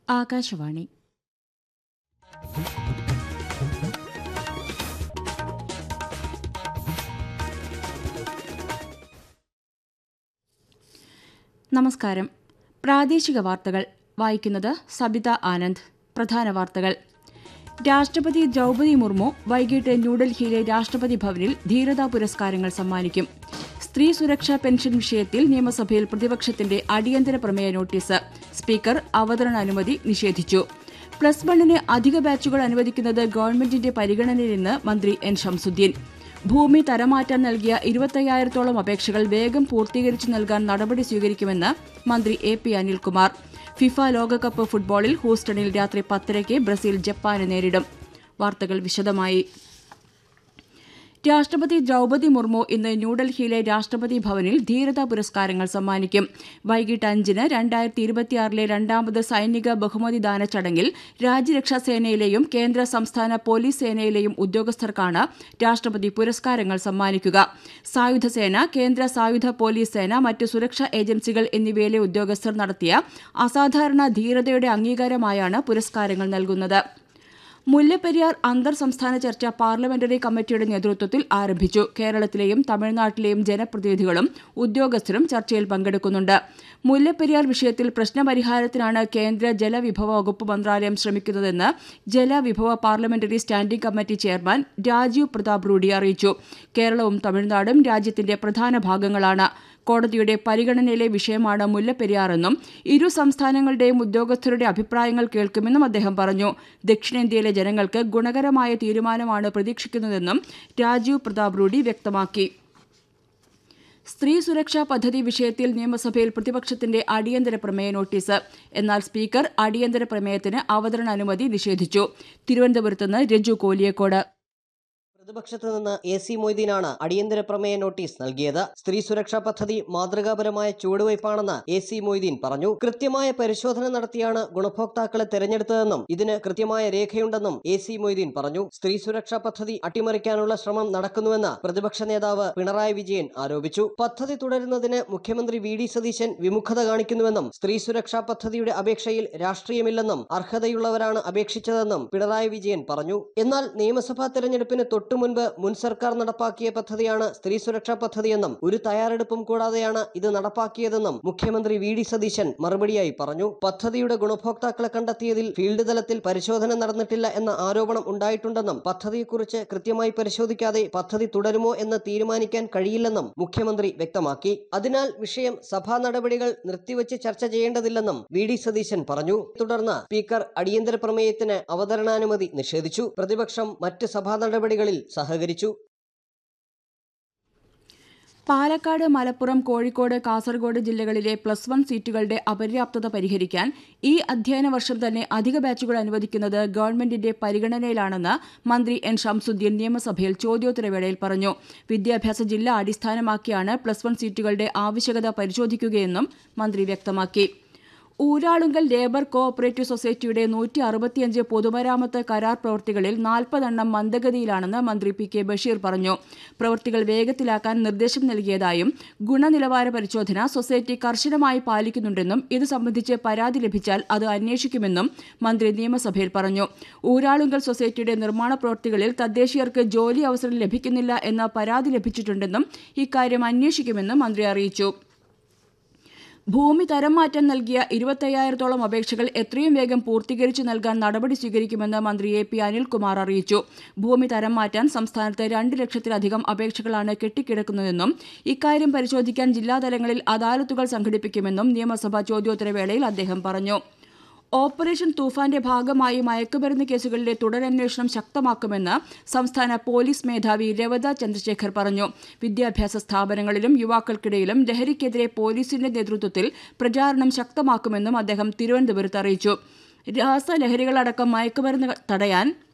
ആകാശവാണി നമസ്കാരം പ്രാദേശിക വാർത്തകൾ വായിക്കുന്നത് സബിത ആനന്ദ് പ്രധാന വാർത്തകൾ രാഷ്ട്രപതി ദ്രൗപദി മുർമു വൈകിട്ട് ന്യൂഡൽഹിയിലെ രാഷ്ട്രപതി ഭവനിൽ ധീരതാ പുരസ്കാരങ്ങൾ സമ്മാനിക്കും സ്ത്രീ സുരക്ഷാ പെൻഷൻ വിഷയത്തിൽ നിയമസഭയിൽ പ്രതിപക്ഷത്തിന്റെ അടിയന്തര പ്രമേയ നോട്ടീസ് സ്പീക്കർ അവതരണാനുമതി നിഷേധിച്ചു പ്ലസ് വണ്ണിന് അധിക ബാച്ചുകൾ അനുവദിക്കുന്നത് ഗവൺമെന്റിന്റെ പരിഗണനയിലെന്ന് മന്ത്രി എൻ ഷംസുദ്ദീൻ ഭൂമി തരമാറ്റാൻ നൽകിയ ഇരുപത്തയ്യായിരത്തോളം അപേക്ഷകൾ വേഗം പൂർത്തീകരിച്ചു നൽകാൻ നടപടി സ്വീകരിക്കുമെന്ന് മന്ത്രി എ പി അനിൽകുമാർ ഫിഫ ലോകകപ്പ് ഫുട്ബോളിൽ ഹൂസ്റ്റണിൽ രാത്രി പത്തരയ്ക്ക് ബ്രസീൽ ജപ്പാനെ നേരിടും വാർത്തകൾ വിശദമായി രാഷ്ട്രപതി ദ്രൗപദി മുർമു ഇന്ന് ന്യൂഡൽഹിയിലെ രാഷ്ട്രപതി ഭവനിൽ ധീരതാ പുരസ്കാരങ്ങൾ സമ്മാനിക്കും വൈകിട്ട് അഞ്ചിന് രണ്ടായിരത്തി ഇരുപത്തിയാറിലെ രണ്ടാമത് സൈനിക ബഹുമതിദാന ചടങ്ങിൽ രാജ്യരക്ഷാ സേനയിലെയും കേന്ദ്ര സംസ്ഥാന പോലീസ് സേനയിലെയും ഉദ്യോഗസ്ഥർക്കാണ് രാഷ്ട്രപതി പുരസ്കാരങ്ങൾ സമ്മാനിക്കുക സായുധസേന കേന്ദ്ര സായുധ പോലീസ് സേന മറ്റ് സുരക്ഷാ ഏജൻസികൾ എന്നിവയിലെ ഉദ്യോഗസ്ഥർ നടത്തിയ അസാധാരണ ധീരതയുടെ അംഗീകാരമായാണ് പുരസ്കാരങ്ങൾ നൽകുന്നത് മുല്ലപ്പെരിയാർ അന്തർ സംസ്ഥാന ചർച്ച പാർലമെന്ററി കമ്മിറ്റിയുടെ നേതൃത്വത്തിൽ ആരംഭിച്ചു കേരളത്തിലെയും തമിഴ്നാട്ടിലെയും ജനപ്രതിനിധികളും ഉദ്യോഗസ്ഥരും ചർച്ചയിൽ പങ്കെടുക്കുന്നുണ്ട് മുല്ലപ്പെരിയാർ വിഷയത്തിൽ പ്രശ്നപരിഹാരത്തിനാണ് കേന്ദ്ര ജലവിഭവ വകുപ്പ് മന്ത്രാലയം ശ്രമിക്കുന്നതെന്ന് ജലവിഭവ parliamentary standing committee chairman Rajiv Pratap Rudy അറിയിച്ചു കേരളവും തമിഴ്നാടും രാജ്യത്തിന്റെ പ്രധാന ഭാഗങ്ങളാണ് കോടതിയുടെ പരിഗണനയിലെ വിഷയമാണ് മുല്ലപ്പെരിയാറെന്നും ഇരു സംസ്ഥാനങ്ങളുടെയും ഉദ്യോഗസ്ഥരുടെ അഭിപ്രായങ്ങൾ കേൾക്കുമെന്നും അദ്ദേഹം പറഞ്ഞു ദക്ഷിണേന്ത്യയിലെ ജനങ്ങൾക്ക് ഗുണകരമായ തീരുമാനമാണ് പ്രതീക്ഷിക്കുന്നതെന്നും രാജീവ് പ്രതാപ് റൂഡി വ്യക്തമാക്കി സ്ത്രീ സുരക്ഷാ പദ്ധതി വിഷയത്തിൽ നിയമസഭയിൽ പ്രതിപക്ഷത്തിന്റെ അടിയന്തര പ്രമേയ നോട്ടീസ് എന്നാൽ സ്പീക്കർ അടിയന്തര പ്രമേയത്തിന് അവതരണാനുമതി നിഷേധിച്ചു തിരുവനന്തപുരത്ത് നിന്ന് രജു കോലിയക്കോട് പ്രതിപക്ഷത്ത് നിന്ന് എ സി മൊയ്തീനാണ് അടിയന്തര പ്രമേയ നോട്ടീസ് നൽകിയത് സ്ത്രീ സുരക്ഷാ പദ്ധതി മാതൃകാപരമായ ചുവടുവയ്പാണെന്ന് എ സി മൊയ്തീൻ പറഞ്ഞു കൃത്യമായ പരിശോധന നടത്തിയാണ് ഗുണഭോക്താക്കളെ തെരഞ്ഞെടുത്തതെന്നും ഇതിന് കൃത്യമായ രേഖയുണ്ടെന്നും എ സി മൊയ്തീൻ പറഞ്ഞു സ്ത്രീ സുരക്ഷാ പദ്ധതി അട്ടിമറിക്കാനുള്ള ശ്രമം നടക്കുന്നുവെന്ന് പ്രതിപക്ഷ നേതാവ് പിണറായി വിജയൻ ആരോപിച്ചു പദ്ധതി തുടരുന്നതിന് മുഖ്യമന്ത്രി വി ഡി സതീശൻ വിമുഖത കാണിക്കുന്നുവെന്നും സ്ത്രീ സുരക്ഷാ പദ്ധതിയുടെ അപേക്ഷയിൽ രാഷ്ട്രീയമില്ലെന്നും അർഹതയുള്ളവരാണ് അപേക്ഷിച്ചതെന്നും പിണറായി വിജയൻ പറഞ്ഞു എന്നാൽ നിയമസഭാ തെരഞ്ഞെടുപ്പിന് തൊട്ടു മുൻപ് മുൻ സർക്കാർ നടപ്പാക്കിയ പദ്ധതിയാണ് സ്ത്രീ സുരക്ഷാ പദ്ധതിയെന്നും ഒരു തയ്യാറെടുപ്പും കൂടാതെയാണ് ഇത് നടപ്പാക്കിയതെന്നും മുഖ്യമന്ത്രി വി ഡി സതീശൻ മറുപടിയായി പറഞ്ഞു പദ്ധതിയുടെ ഗുണഭോക്താക്കളെ കണ്ടെത്തിയതിൽ ഫീൽഡ് തലത്തിൽ പരിശോധന നടന്നിട്ടില്ല എന്ന ആരോപണം ഉണ്ടായിട്ടുണ്ടെന്നും പദ്ധതിയെക്കുറിച്ച് കൃത്യമായി പരിശോധിക്കാതെ പദ്ധതി തുടരുമോ എന്ന് തീരുമാനിക്കാൻ കഴിയില്ലെന്നും മുഖ്യമന്ത്രി വ്യക്തമാക്കി അതിനാൽ വിഷയം സഭാ നടപടികൾ നിർത്തിവച്ച് ചർച്ച ചെയ്യേണ്ടതില്ലെന്നും വി ഡി സതീശൻ പറഞ്ഞു തുടർന്ന് സ്പീക്കർ അടിയന്തര പ്രമേയത്തിന് അവതരണാനുമതി നിഷേധിച്ചു പ്രതിപക്ഷം മറ്റ് സഭാ നടപടികളിൽ സഹകരിച്ചു പാലക്കാട് മലപ്പുറം കോഴിക്കോട് കാസർഗോഡ് ജില്ലകളിലെ പ്ലസ് വൺ സീറ്റുകളുടെ അപര്യാപ്തത പരിഹരിക്കാൻ ഈ അധ്യയന വർഷം തന്നെ അധിക ബാച്ചുകൾ അനുവദിക്കുന്നത് ഗവൺമെന്റിന്റെ പരിഗണനയിലാണെന്ന് മന്ത്രി എൻ ഷംസുദ്ദീൻ നിയമസഭയിൽ ചോദ്യോത്തരവേളയിൽ പറഞ്ഞു വിദ്യാഭ്യാസ ജില്ല അടിസ്ഥാനമാക്കിയാണ് പ്ലസ് വൺ സീറ്റുകളുടെ ആവശ്യകത പരിശോധിക്കുകയെന്നും മന്ത്രി വ്യക്തമാക്കി ഊരാളുങ്കൽ ലേബർ കോ ഓപ്പറേറ്റീവ് സൊസൈറ്റിയുടെ നൂറ്റി അറുപത്തിയഞ്ച് പൊതുമരാമത്ത് കരാർ പ്രവൃത്തികളിൽ നാൽപ്പതെണ്ണം മന്ദഗതിയിലാണെന്ന് മന്ത്രി പി കെ ബഷീർ പറഞ്ഞു പ്രവൃത്തികൾ വേഗത്തിലാക്കാൻ നിർദ്ദേശം നൽകിയതായും ഗുണനിലവാര പരിശോധന സൊസൈറ്റി കർശനമായി പാലിക്കുന്നുണ്ടെന്നും ഇത് സംബന്ധിച്ച് പരാതി ലഭിച്ചാൽ അത് അന്വേഷിക്കുമെന്നും മന്ത്രി നിയമസഭയിൽ പറഞ്ഞു ഊരാളുങ്കൽ സൊസൈറ്റിയുടെ നിർമ്മാണ പ്രവൃത്തികളിൽ തദ്ദേശീയർക്ക് ജോലി അവസരം ലഭിക്കുന്നില്ല എന്ന പരാതി ലഭിച്ചിട്ടുണ്ടെന്നും ഇക്കാര്യം അന്വേഷിക്കുമെന്നും മന്ത്രി അറിയിച്ചു ഭൂമി തരം മാറ്റം നൽകിയ ഇരുപത്തയ്യായിരത്തോളം അപേക്ഷകൾ എത്രയും വേഗം പൂർത്തീകരിച്ചു നൽകാൻ നടപടി സ്വീകരിക്കുമെന്ന് മന്ത്രി എ പി അനിൽകുമാർ അറിയിച്ചു ഭൂമി തരം മാറ്റാൻ സംസ്ഥാനത്ത് രണ്ട് ലക്ഷത്തിലധികം അപേക്ഷകളാണ് കെട്ടിക്കിടക്കുന്നതെന്നും ഇക്കാര്യം പരിശോധിക്കാൻ ജില്ലാതലങ്ങളിൽ അദാലത്തുകൾ സംഘടിപ്പിക്കുമെന്നും നിയമസഭാ ചോദ്യോത്തരവേളയിൽ അദ്ദേഹം പറഞ്ഞു ഓപ്പറേഷൻ തൂഫാന്റെ ഭാഗമായി മയക്കുമരുന്ന് കേസുകളിലെ തുടരന്വേഷണം ശക്തമാക്കുമെന്ന് സംസ്ഥാന പോലീസ് മേധാവി രവത ചന്ദ്രശേഖർ പറഞ്ഞു വിദ്യാഭ്യാസ സ്ഥാപനങ്ങളിലും യുവാക്കൾക്കിടയിലും ലഹരിക്കെതിരെ പോലീസിന്റെ നേതൃത്വത്തിൽ പ്രചാരണം ശക്തമാക്കുമെന്നും അദ്ദേഹം തിരുവനന്തപുരത്ത് അറിയിച്ചു രാസലഹരികളടക്കം മയക്കുമരുന്ന് തടയാൻ